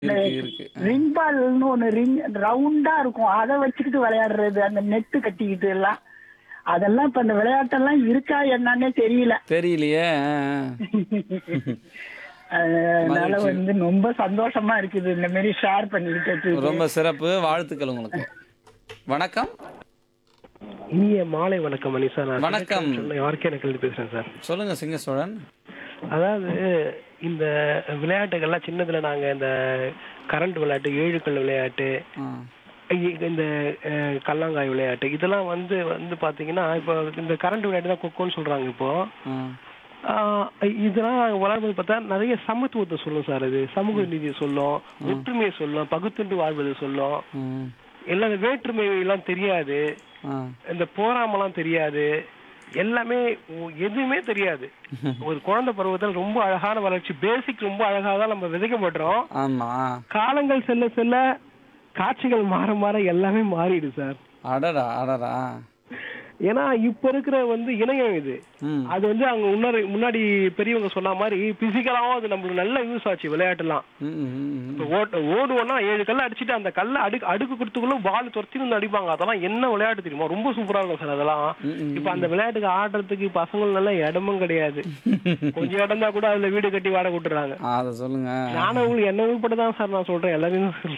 இருக்கு இருக்கு ரிங் பால்னு ஒண்ணு ரிங் ரவுண்டா இருக்கும் அதை வச்சுக்கிட்டு விளையாடுறது அந்த நெட்டு கட்டிக்கிட்டு எல்லாம் அதெல்லாம் இப்ப அந்த விளையாட்டெல்லாம் இருக்கா என்னன்னே தெரியல தெரியலையே ஆ, ஆ. அதனால மகிழ்ச்சி. வந்து ரொம்ப சந்தோஷமா இருக்குது இந்த மாதிரி ஷேர் பண்ணிக்கிட்டு ரொம்ப சிறப்பு வாழ்த்துக்கள் உங்களுக்கு வணக்கம் இனிய மாலை வணக்கம் மணி சார் நான் வணக்கம். யாருக்கே எனக்கு பேசுறேன் சார் சொல்லுங்க சிங்க சோழன் அதாவது இந்த விளையாட்டுகள்லாம் சின்னதுல நாங்க இந்த கரண்ட் விளையாட்டு ஏழுக்கல் விளையாட்டு ஆ, இ- இந்த அஹ், கல்லாங்காய் விளையாட்டு இதெல்லாம் வந்து வந்து பாத்தீங்கன்னா இப்போ இந்த கரண்ட் விளையாட்டு தான் கொக்கோன்னு சொல்றாங்க இப்போ ஆ. ஆஹ் இதெல்லாம் விளையாடும்போது பார்த்தா நிறைய சமத்துவத்தை சொல்லும் சார் இது சமூக நீதியை சொல்லும் ஒற்றுமையை சொல்லும் பகுத்துண்டு வாழ்வதை சொல்லும் ம், எல்லாம் இந்த வேற்றுமை எல்லாம் தெரியாது ஆ. இந்த போராமலாம் தெரியாது எல்லாமே ஒ- எதுவுமே தெரியாது ஒரு குழந்தை பருவத்தில் ரொம்ப அழகான வளர்ச்சி பேசிக் ரொம்ப அழகாக தான் நம்ம விதைக்கப்படுறோம் ஆமா காலங்கள் செல்ல செல்ல காட்சிகள் மாற மாற எல்லாமே மாறிடுது சார் அடடா அடடா ஏன்னா இப்ப இருக்கிற வந்து இணையம் இது ம் அது வந்து அவங்க முன்னாடி முன்னாடி பெரியவங்க சொன்ன மாதிரி பிசிக்கலாவும் அது நம்மளுக்கு நல்ல யூஸ் ஆச்சு விளையாட்டுலாம் ம், ம், ம். இப்ப ஓட்ட ஓடுவோம்னா ஏழு கல்ல அடிச்சுட்டு அந்த கல்ல அடுக்கு அடுக்கு கொடுத்துக்குள்ள பால் துரத்தி வந்து அடிப்பாங்க அதெல்லாம் என்ன விளையாட்டு தெரியுமா ரொம்ப சூப்பரா இருக்கும் சார் அதெல்லாம் ம், ம். இப்ப அந்த விளையாட்டுக்கு ஆடுறதுக்கு பசங்களும் நல்ல இடமும் கிடையாது கொஞ்சம் இடம் தான் கூட அதுல வீடு கட்டி வாடகை விட்டுறாங்க ஆ, அதை சொல்லுங்க நானும் உங்களுக்கு என்ன உள்பட தான் சார் நான் சொல்றேன் எல்லாரையும் தான்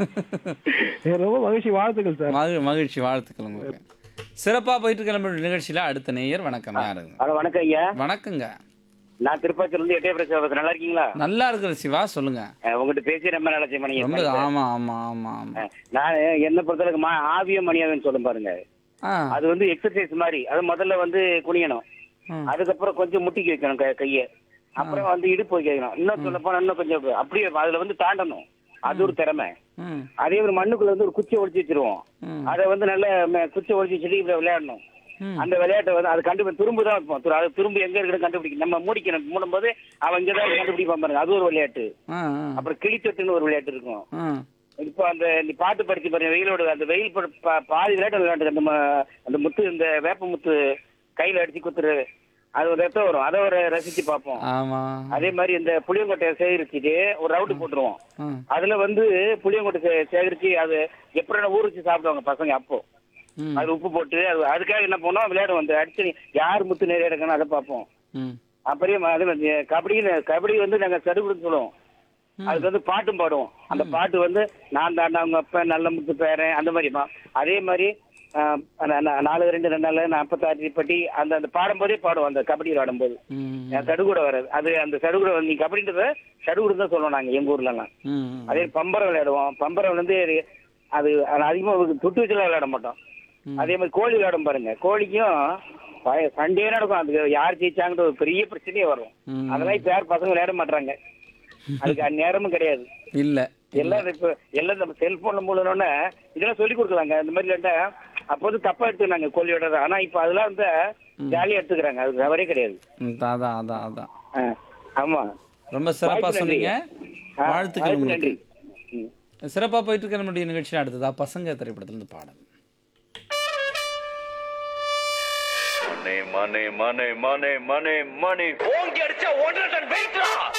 சொல்றேன் ரொம்ப மகிழ்ச்சி வாழ்த்துக்கள் சார் மகிழ் மகிழ்ச்சி வாழ்த்துக்கள் உங்களுக்கு சிறப்பா போயிட்டு கிளம்புற நிகழ்ச்சியில அடுத்த நேயர் வணக்கம் யாருங்க ஹலோ வணக்கம் ஐயா வணக்கங்க நான் திருப்பாச்சூர்ல இருந்து எட்டே பிரச்சனை பேசுறேன் நல்லா இருக்கீங்களா நல்லா இருக்கிற சிவா சொல்லுங்க அஹ் உங்ககிட்ட பேசி ரொம்ப நல்லா மணி ரொம்ப ஆமா ஆமா ஆமா ஆமா நான் என்ன பொறுத்தளவுக்கு மா ஆவியம் மணியாவின்னு சொல்லும் பாருங்க ஆ அது வந்து எக்ஸசைஸ் மாதிரி அது முதல்ல வந்து குனியணும் ம். அதுக்கப்புறம் கொஞ்சம் முட்டிக்கு வைக்கணும் க- கையை அப்புறம் வந்து இடுப்பு வைக்கணும் இன்னும் சொல்ல போனா இன்னும் கொஞ்சம் அப்படியே அதுல வந்து தாண்டணும் அது ஒரு திறமை ம் அதே ஒரு மண்ணுக்குள்ள வந்து ஒரு குச்சி ஒழிச்சு வச்சிருவோம் ம். அதை வந்து நல்ல ம- குச்சி ஒழிச்சு வச்சுட்டு இப்படி விளையாடணும் ம். அந்த விளையாட்டை வந்து அது கண்டுபிடி துரும்பு தான் வைப்போம் துரு- அது துரும்பு எங்க இருக்குன்னு கண்டுபிடிக்கணும் நம்ம மூடிக்கணும் மூடும்போது அவன் இங்க தான் கண்டுபிடிப்பான் பாருங்க அது ஒரு விளையாட்டு ஆ ஆ அப்புறம் கிளித்தொட்டுன்னு ஒரு விளையாட்டு இருக்கும் ஆ இப்போ அந்த நீ பாட்டு படிச்சு பாருங்க வெயிலோட அந்த வெயில் பட- பா- பாதி விளையாட்டு விளையாண்டு அந்த ம- அந்த முத்து இந்த வேப்ப முத்து கையில அடிச்சு குத்துரு அது ஒரு ரத்தம் வரும் அதை ஒரு ரசிச்சு பார்ப்போம் ஆமா அதே மாதிரி இந்த புளியங்கொட்டையை சேகரிச்சுட்டு ஒரு ரவுண்டு போட்டுருவோம் ஆ அதுல வந்து புளியங்கொட்டை சே- சேகரிச்சு அது எப்படி ஊற வச்சு சாப்பிடுவாங்க பசங்க அப்போ ம் அது உப்பு போட்டு அது அதுக்காக என்ன பண்ணோம் விளையாடுவோம் அந்த அடிச்சு நீ- யார் முத்து நிறைய எடுக்கணும் அதை பார்ப்போம் ம் அப்புறம் அது வந்து கபடி கபடி வந்து நாங்க சடுகுடுன்னு சொல்லுவோம் அதுக்கு வந்து பாட்டும் பாடுவோம் அந்த பாட்டு வந்து நான் தாண்டா அவங்க அப்ப நல்ல முத்து பேரன் அந்த மாதிரிமா அதே மாதிரி ஆஹ், நா- நா- நாலு ரெண்டு ரெண்டு நாள் நாற்பத்தாறு பட்டி அந்த அந்த பாடும்போதே பாடுவோம் அந்த கபடி விளையாடும்போது ம் அஹ் சடுகுட வராது அது அந்த சடுகுட வந்து நீ கபடின்றத சடுகுடு தான் சொல்லுவோம் நாங்க எங்க ஊர்லலாம் ம் அதே பம்பரம் விளையாடுவோம் பம்பரம் வந்து அது அது அதிகமா தொட்டு வச்சுலாம் விளையாட மாட்டோம் அதே மாதிரி கோழி விளையாடும் பாருங்க கோழிக்கும் பய- சண்டையே நடக்கும் அதுக்கு யார் ஜெயிச்சாங்கன்ற ஒரு பெரிய பிரச்சனையே வரும் ம். அதெல்லாம் இப்ப யார் பசங்க விளையாட மாட்டாங்க அதுக்கு அந்நேரமும் கிடையாது இல்ல எல்லாம் இப்ப எல்லாம் நம்ம செல்போன்ல மூலனோட இதெல்லாம் சொல்லி கொடுக்கலாங்க இந்த மாதிரி இல்லாட்டா அப்போ வந்து தப்பா எடுத்துக்கிறாங்க கோழி விளையாடுறது ஆனா இப்ப அதெல்லாம் வந்து ஜாலியா எடுத்துக்கிறாங்க அது தவறே கிடையாது ம், அதான் அதான் அதான் ஆ, ஆமா ரொம்ப சிறப்பா வாய்ப்பு நன்றி. சொன்னீங்க ஆ, வாழ்த்துக்கள் வாய்ப்பு உங்களுக்கு நன்றி ம். சிறப்பா போயிட்டு இருக்கிற நம்முடைய நிகழ்ச்சியில் அடுத்ததா பசங்க திரைப்படத்திலிருந்து பாடல் மணி மணி மணி மணி மணி மணி ஓங்கி அடிச்சா ஒன்றரை டன் வெயிட்ரா